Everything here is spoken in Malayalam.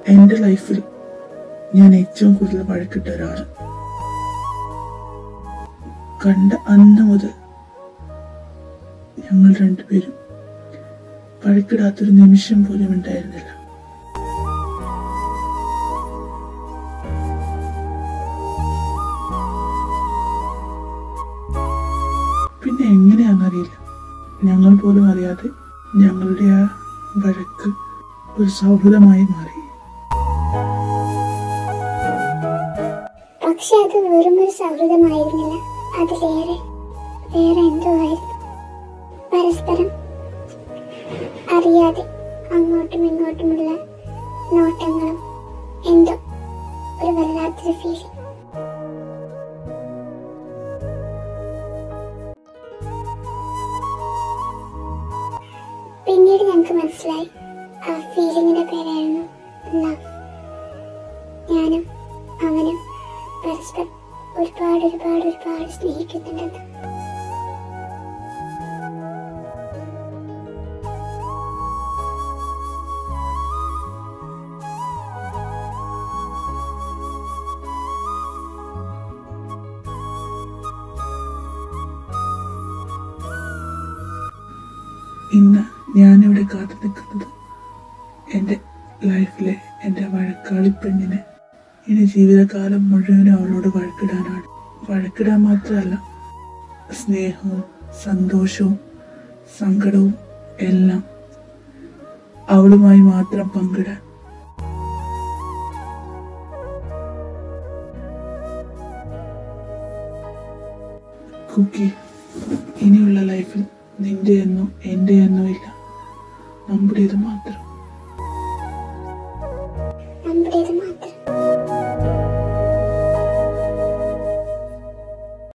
എൻ്റെ ലൈഫിൽ ഞാൻ ഏറ്റവും കൂടുതൽ വഴക്കിട്ട ഒരാള് കണ്ട അന്ന് മുതൽ ഞങ്ങൾ രണ്ടുപേരും വഴക്കിടാത്തൊരു നിമിഷം പോലും ഉണ്ടായിരുന്നില്ല പിന്നെ എങ്ങനെയാണെന്നറിയില്ല ഞങ്ങൾ പോലും അറിയാതെ ഞങ്ങളുടെ ആ വഴക്ക് ഒരു സൗഹൃദമായി മാറി പക്ഷെ അത് വെറും ഒരു സൗഹൃദമായിരുന്നില്ല അതിലേറെ വേറെ എന്തോ ആയിരുന്നു പരസ്പരം അറിയാതെ അങ്ങോട്ടും ഇങ്ങോട്ടുമുള്ള നോട്ടങ്ങളും എന്തോ ഒരു വല്ലാത്തൊരു ഫീലിംഗ് പിന്നീട് ഞങ്ങൾക്ക് മനസ്സിലായി ആ ഫീലിങ്ങിന്റെ പേരായിരുന്നു ലവ് ഞാനും അവനും പരസ്പരം ഒരുപാട് ഒരുപാട് ഒരുപാട് സ്നേഹിക്കുന്നുണ്ടെന്ന് ഇന്ന് ഞാനിവിടെ കാത്തു നിൽക്കുന്നത് എൻ്റെ ലൈഫിലെ എൻ്റെ വഴക്കാളി പെണ്ണിനെ ഇനി ജീവിതകാലം മുഴുവനും അവളോട് വഴക്കിടാനാണ് വഴക്കിടാൻ മാത്രമല്ല സ്നേഹവും സന്തോഷവും സങ്കടവും എല്ലാം അവളുമായി മാത്രം പങ്കിടാൻ കുക്കി ഇനിയുള്ള ലൈഫിൽ നിന്റെ എന്നോ എൻ്റെ എന്നോ ഇല്ല നമ്മുടേത് മാത്രം നമ്മുടേത് മാത്രം